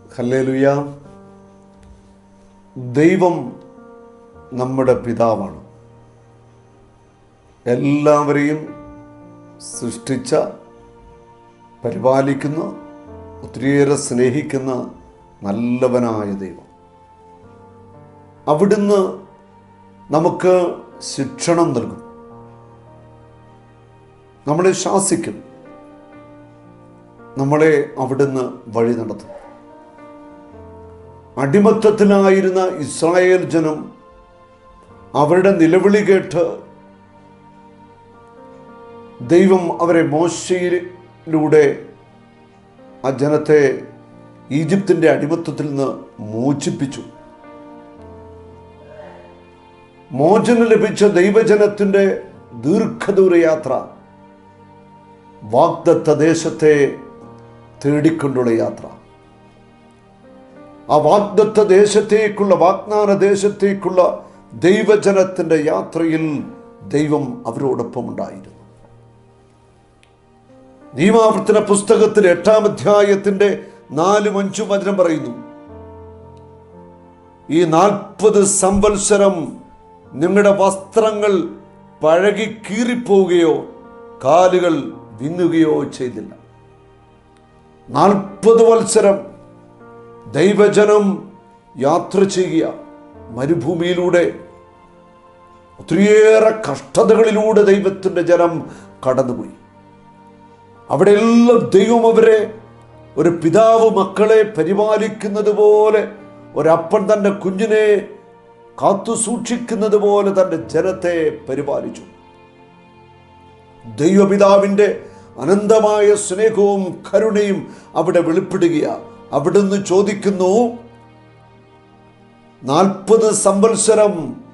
hallelujah ദൈവം നമ്മുടെ പിതാവാണ് എല്ലാവരെയും സൃഷ്ടിച്ച പരിപാലിക്കുന്ന ഒത്തിരിയേറെ സ്നേഹിക്കുന്ന നല്ലവനായ ദൈവം അവിടുന്ന് നമുക്ക് ശിക്ഷണം നൽകും നമ്മളെ ശാസിക്കും നമ്മളെ അവിടുന്ന് വഴി നടത്തും അടിമത്തത്തിലായിരുന്ന ഇസ്രായേൽ ജനം അവരുടെ നിലവിളി കേട്ട് ദൈവം അവരെ മോശയിലൂടെ ആ ജനത്തെ ഈജിപ്തിൻ്റെ അടിമത്തത്തിൽ നിന്ന് മോചിപ്പിച്ചു മോചനം ലഭിച്ച ദൈവജനത്തിൻ്റെ ദീർഘദൂര യാത്ര വാഗ്ദത്ത ദേശത്തെ തേടിക്കൊണ്ടുള്ള യാത്ര ആ വാഗ്ദത്ത ദേശത്തേക്കുള്ള വാഗ്ദാന ദേശത്തേക്കുള്ള ദൈവജനത്തിൻ്റെ യാത്രയിൽ ദൈവം അവരോടൊപ്പം ഉണ്ടായിരുന്നു നിയമാവർത്തന പുസ്തകത്തിൽ എട്ടാം അധ്യായത്തിന്റെ നാലും അഞ്ചും വചനം പറയുന്നു ഈ നാൽപ്പത് സംവത്സരം നിങ്ങളുടെ വസ്ത്രങ്ങൾ പഴകി കീറിപ്പോവുകയോ കാലുകൾ വിങ്ങുകയോ ചെയ്തില്ല നാൽപ്പത് വത്സരം ദൈവജനം യാത്ര ചെയ്യുക മരുഭൂമിയിലൂടെ ഒത്തിരിയേറെ കഷ്ടതകളിലൂടെ ദൈവത്തിൻ്റെ ജനം കടന്നുപോയി അവിടെയെല്ലാം ദൈവം അവരെ ഒരു പിതാവ് മക്കളെ പരിപാലിക്കുന്നത് പോലെ ഒരപ്പൻ തൻ്റെ കുഞ്ഞിനെ കാത്തു സൂക്ഷിക്കുന്നത് പോലെ തൻ്റെ ജനത്തെ പരിപാലിച്ചു ദൈവപിതാവിൻ്റെ അനന്തമായ സ്നേഹവും കരുണയും അവിടെ വെളിപ്പെടുകയാണ് അവിടുന്ന് ചോദിക്കുന്നു നാൽപ്പത് സംവത്സരം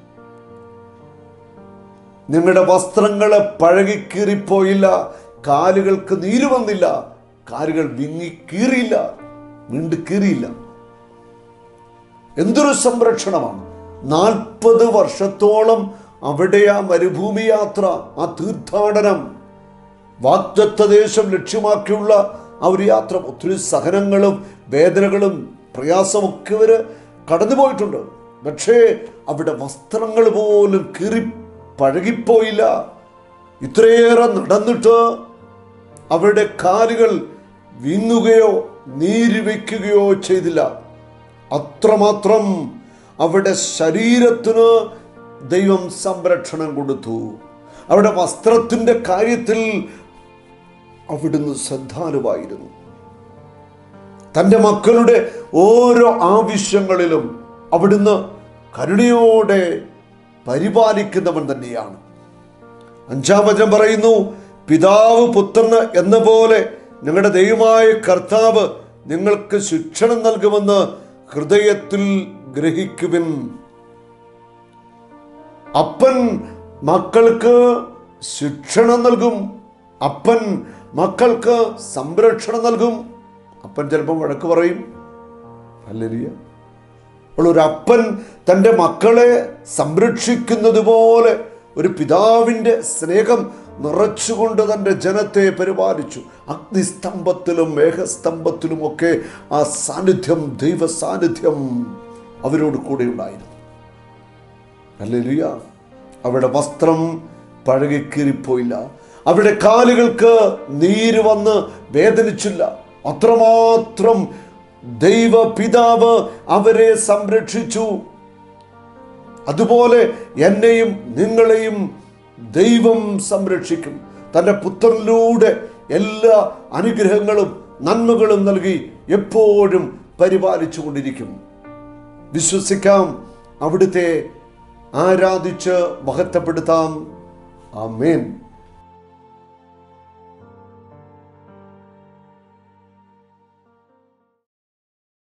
നിങ്ങളുടെ വസ്ത്രങ്ങളെ പഴകിക്കീറിപ്പോയില്ല കാലുകൾക്ക് നീര് വന്നില്ല കാലുകൾ വിങ്ങി കീറിയില്ല വീണ്ടും കീറിയില്ല എന്തൊരു സംരക്ഷണമാണ് നാൽപ്പത് വർഷത്തോളം അവിടെ ആ മരുഭൂമി യാത്ര ആ തീർത്ഥാടനം വാഗ്ദത്ത ദേശം ലക്ഷ്യമാക്കിയുള്ള ആ ഒരു യാത്ര ഒത്തിരി സഹനങ്ങളും വേദനകളും പ്രയാസമൊക്കെ ഇവർ കടന്നുപോയിട്ടുണ്ട് പക്ഷേ അവിടെ വസ്ത്രങ്ങൾ പോലും കീറി പഴകിപ്പോയില്ല ഇത്രയേറെ നടന്നിട്ട് അവരുടെ കാലുകൾ വിങ്ങുകയോ നീര് വയ്ക്കുകയോ ചെയ്തില്ല അത്രമാത്രം അവരുടെ ശരീരത്തിന് ദൈവം സംരക്ഷണം കൊടുത്തു അവരുടെ വസ്ത്രത്തിൻ്റെ കാര്യത്തിൽ അവിടുന്ന് ശ്രദ്ധാലുവായിരുന്നു തൻ്റെ മക്കളുടെ ഓരോ ആവശ്യങ്ങളിലും അവിടുന്ന് കരുണയോടെ പരിപാലിക്കുന്നവൻ തന്നെയാണ് അഞ്ചാം വചനം പറയുന്നു പിതാവ് പുത്രന് എന്ന പോലെ നിങ്ങളുടെ ദൈവമായ കർത്താവ് നിങ്ങൾക്ക് ശിക്ഷണം നൽകുമെന്ന് ഹൃദയത്തിൽ ഗ്രഹിക്കുവിൻ അപ്പൻ മക്കൾക്ക് ശിക്ഷണം നൽകും അപ്പൻ മക്കൾക്ക് സംരക്ഷണം നൽകും അപ്പൻ ചിലപ്പോൾ വഴക്ക് പറയും അല്ലരിയ അപ്പോൾ ഒരു അപ്പൻ തൻ്റെ മക്കളെ സംരക്ഷിക്കുന്നത് പോലെ ഒരു പിതാവിൻ്റെ സ്നേഹം നിറച്ചുകൊണ്ട് തൻ്റെ ജനത്തെ പരിപാലിച്ചു അഗ്നിസ്തംഭത്തിലും മേഘസ്തംഭത്തിലുമൊക്കെ ആ സാന്നിധ്യം ദൈവ സാന്നിധ്യം അവരോട് കൂടെ ഉണ്ടായിരുന്നു അല്ലേലുയ അവരുടെ വസ്ത്രം പഴകിക്കീറിപ്പോയില്ല അവരുടെ കാലുകൾക്ക് നീര് വന്ന് വേദനിച്ചില്ല അത്രമാത്രം ദൈവ പിതാവ് അവരെ സംരക്ഷിച്ചു അതുപോലെ എന്നെയും നിങ്ങളെയും ദൈവം സംരക്ഷിക്കും തൻ്റെ പുത്രനിലൂടെ എല്ലാ അനുഗ്രഹങ്ങളും നന്മകളും നൽകി എപ്പോഴും പരിപാലിച്ചു കൊണ്ടിരിക്കും വിശ്വസിക്കാം അവിടുത്തെ ആരാധിച്ച് മഹത്വപ്പെടുത്താം ആമേൻ